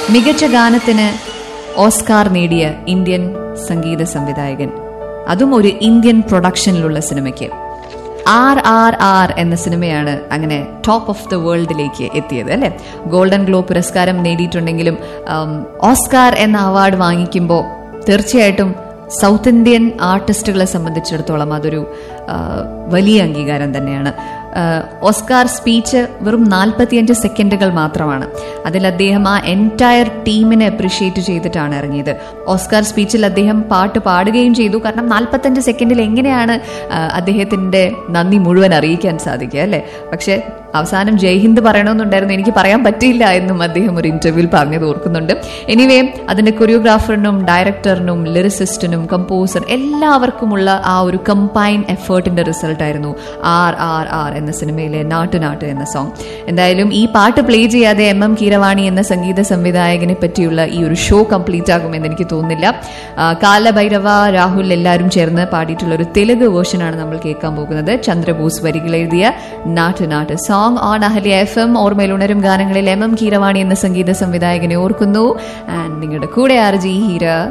മികച്ച ഗാനത്തിന് ഓസ്കാർ നേടിയ ഇന്ത്യൻ സംഗീത സംവിധായകൻ അതും ഒരു ഇന്ത്യൻ പ്രൊഡക്ഷനിലുള്ള സിനിമയ്ക്ക് ആർ ആർ ആർ എന്ന സിനിമയാണ് അങ്ങനെ ടോപ്പ് ഓഫ് ദ വേൾഡിലേക്ക് എത്തിയത് അല്ലെ ഗോൾഡൻ ഗ്ലോബ് പുരസ്കാരം നേടിയിട്ടുണ്ടെങ്കിലും ആം, ഓസ്കാർ എന്ന അവാർഡ് വാങ്ങിക്കുമ്പോൾ തീർച്ചയായിട്ടും സൗത്ത് ഇന്ത്യൻ ആർട്ടിസ്റ്റുകളെ സംബന്ധിച്ചിടത്തോളം അതൊരു ആ, വലിയ അംഗീകാരം തന്നെയാണ് ആ, ഓസ്കാർ സ്പീച്ച് വെറും നാൽപ്പത്തിയഞ്ച് സെക്കൻഡുകൾ മാത്രമാണ് അതിൽ അദ്ദേഹം ആ എൻറ്റയർ ടീമിനെ അപ്രിഷിയേറ്റ് ചെയ്തിട്ടാണ് ഇറങ്ങിയത് ഓസ്കാർ സ്പീച്ചിൽ അദ്ദേഹം പാട്ട് പാടുകയും ചെയ്തു കാരണം നാൽപ്പത്തഞ്ച് സെക്കൻഡിൽ എങ്ങനെയാണ് ആ, അദ്ദേഹത്തിന്റെ നന്ദി മുഴുവൻ അറിയിക്കാൻ സാധിക്കുക അല്ലേ പക്ഷേ അവസാനം ജയ്ഹിന്ദ് പറയണമെന്നുണ്ടായിരുന്നു എനിക്ക് പറയാൻ പറ്റിയില്ല എന്നും അദ്ദേഹം ഒരു ഇന്റർവ്യൂവിൽ പറഞ്ഞത് ഓർക്കുന്നുണ്ട് എനിവേ അതിന്റെ കൊറിയോഗ്രാഫറിനും ഡയറക്ടറിനും ലിറിസിസ്റ്റിനും കമ്പോസർ എല്ലാവർക്കുമുള്ള ആ ഒരു കമ്പൈൻ എഫേർട്ടിന്റെ റിസൾട്ട് ആയിരുന്നു ആർ ആർ ആർ എന്ന സിനിമയിലെ നാട്ടു നാട്ട് എന്ന സോങ് എന്തായാലും ഈ പാട്ട് പ്ലേ ചെയ്യാതെ എം എം കീരവാണി എന്ന സംഗീത സംവിധായകനെ പറ്റിയുള്ള ഈ ഒരു ഷോ കംപ്ലീറ്റ് ആകുമെന്ന് എനിക്ക് തോന്നുന്നില്ല ആ, കാലഭൈരവ രാഹുൽ എല്ലാവരും ചേർന്ന് പാടിയിട്ടുള്ള ഒരു തെലുങ്ക് വേർഷനാണ് നമ്മൾ കേൾക്കാൻ പോകുന്നത് ചന്ദ്രബോസ് വരികൾ എഴുതിയ Naatu Naatu song on Ahalya F M ഓർമ്മയിൽ ഉണരും ഗാനങ്ങളിൽ എം എം കീരവാണി എന്ന സംഗീത സംവിധായകനെ ഓർക്കുന്നു ആൻഡ് നിങ്ങളുടെ കൂടെ ആർ ജി ഹീര